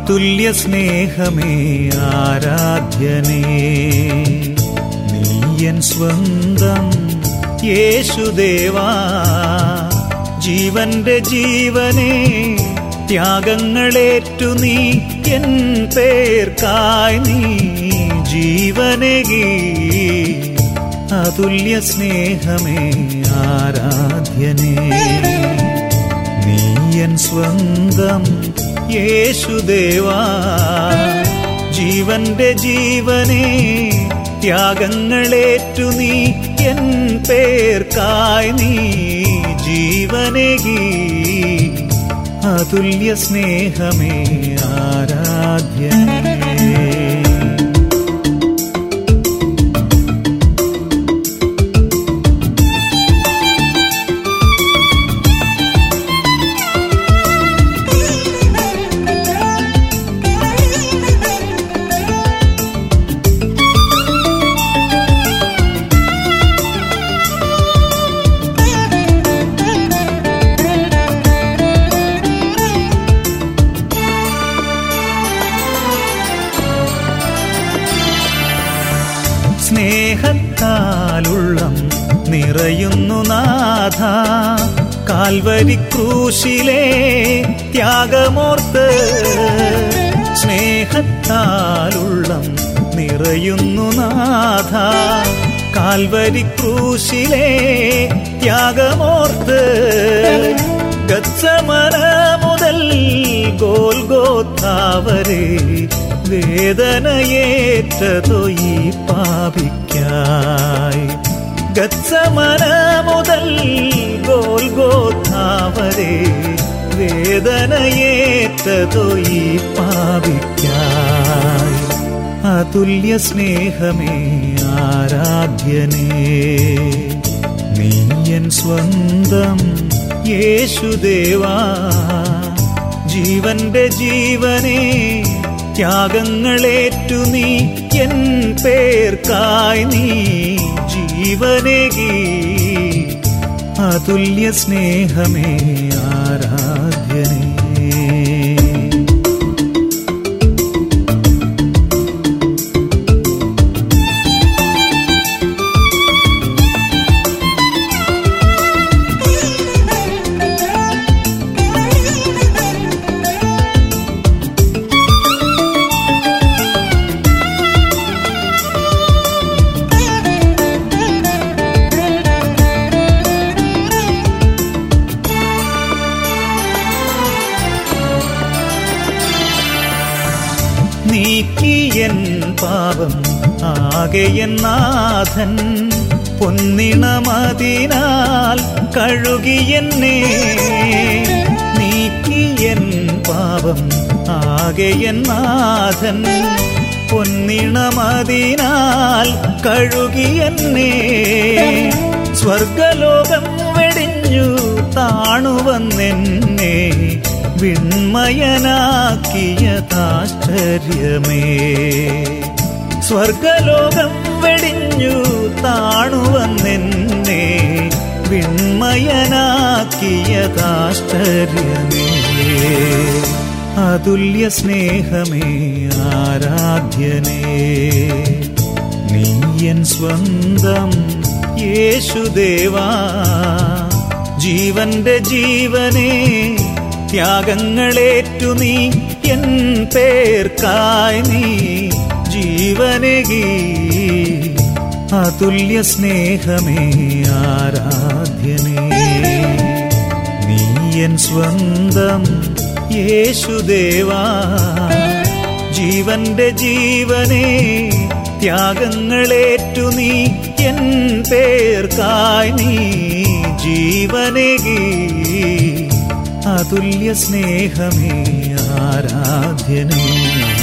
അതുല്യ സ്നേഹമേ ആരാധ്യനേ നീയൻ സ്വന്തം യേശുദേവാ ജീവന്റെ ജീവനെ ത്യാഗങ്ങളേറ്റു നീ എൻ പേർക്കായി നീ ജീവനകി അതുല്യ സ്നേഹമേ ആരാധ്യനേ നീയൻ സ്വന്തം യേശുദേവാ ജീവന്റെ ജീവനെ ത്യാഗങ്ങളേറ്റു നീ എൻ പേർക്കായി നീ ജീവനകി അതുല്യ സ്നേഹമേ ആരാധ്യനേ സ്നേഹത്താലുള്ളം നിറയുന്നു നാഥ കാൽവരി ക്രൂശിലെ ത്യാഗമോർത്ത് സ്നേഹത്താലുള്ളം നിറയുന്നു നാഥ കാൽവരി ക്രൂശിലെ ത്യാഗമോർത്ത് ഗത്സമന മുതൽ ഗോൽഗോത്താവരെ വേദനയേറ്റതോ ഈ പാപിക്കായി ഗത്സമന മുതൽ ഗോൽഗോത്താവരെ വേദനയേറ്റതോ ഈ പാപിക്കായി അതുല്യ സ്നേഹമേ ആരാധ്യനേ നീയൻ സ്വന്തം യേശുദേവാ ജീവന്റെ ജീവനെ ത്യാഗങ്ങളേറ്റു നീ എൻ പേർക്കായി നീ ജീവനകി അതുല്യ സ്നേഹമേ ആരാധ്യനേ നീക്കിയൻ പാപം ആകെയൻ നാഥൻ പൊന്നിണമതിനാൽ കഴുകിയെന്നെ നീക്കിയൻ പാപം ആകെയൻ നാഥൻ പൊന്നിണമതിനാൽ കഴുകിയെന്നെ സ്വർഗലോകം വെടിഞ്ഞു താണുവന്നെന്നെ വിൺമയനാക്കിയതാശ്ചര്യമേ സ്വർഗലോകം വെടിഞ്ഞു താണുവന്നെന്നെ വിൺമയനാക്കിയതാശ്ചര്യമേ അതുല്യ സ്നേഹമേ ആരാധ്യനേ നീയൻ സ്വന്തം യേശുദേവാ ജീവന്റെ ജീവനെ ത്യാഗങ്ങളേറ്റു നീ എൻ പേർക്കായി നീ ജീവനകി അതുല്യ സ്നേഹമേ ആരാധ്യനേ നീയൻ സ്വന്തം യേശുദേവാ ജീവന്റെ ജീവനെ ത്യാഗങ്ങളേറ്റു നീ എൻ പേർക്കായി നീ ജീവനകി അതുല്യ സ്നേഹമേ ആരാധ്യനേ